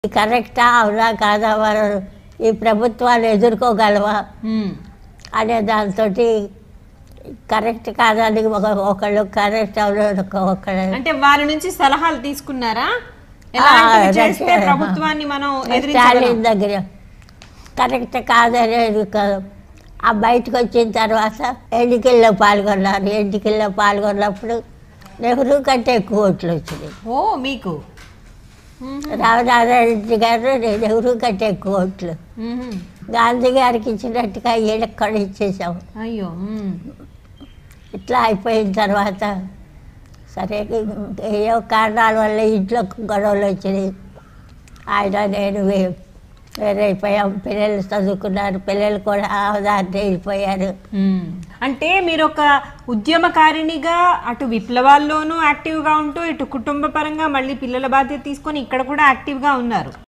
ఇది కరెక్టా అవునా కాదా మనం ఈ ప్రభుత్వాలు ఎదుర్కోగలవా మ్మ్. అనే దాంతో కరెక్ట్ కాదని ఒక ఒకళ్ళు కరెక్ట్ అవును ఒకళ్ళు అంటే వారి నుంచి సలహాలు తీసుకున్నారా ఆ, ఎలాంటివి చేస్తే రచన- ప్రభుత్వాన్ని మనం ఎదిరించగలం స్టాలిన్ దగ్గర కరెక్ట్ కాదనేది కాదు ఆ బయటకు వచ్చిన తర్వాత ఎన్నికల్లో పాల్గొన్నారు ఎన్నికల్లో పాల్గొన్నప్పుడు నెహ్రూ కంటే ఎక్కువ ఓట్లు వచ్చినాయి ఓ మీకు మ్మ్. రామనారాయణ గారు నెహ్రూ కంటే ఎక్కువ ఓట్లు మ్మ్. గాంధీ గారికి ఇచ్చినట్టుగా ఈడక్కడ ఇచ్చేసాం అయ్యో మ్మ్. ఇట్లా అయిపోయిన తర్వాత సరే ఏవో కారణాల వల్ల ఇంట్లో గొడవలు వచ్చినాయి ఆయన నేను వే- వేరైపోయాం పిల్లలు చదువుకున్నారు పిల్లలు కూడా దాంట్లో వెళ్ళిపోయారు మ్మ్. అంటే మీరు ఒక ఉద్యమకారిణిగా అటు విప్లవాల్లోనూ యాక్టివ్గా ఉంటూ ఇటు కుటుంబ పరంగా మళ్ళీ పిల్లల బాధ్యత తీసుకొని ఇక్కడ కూడా యాక్టివ్గా ఉన్నారు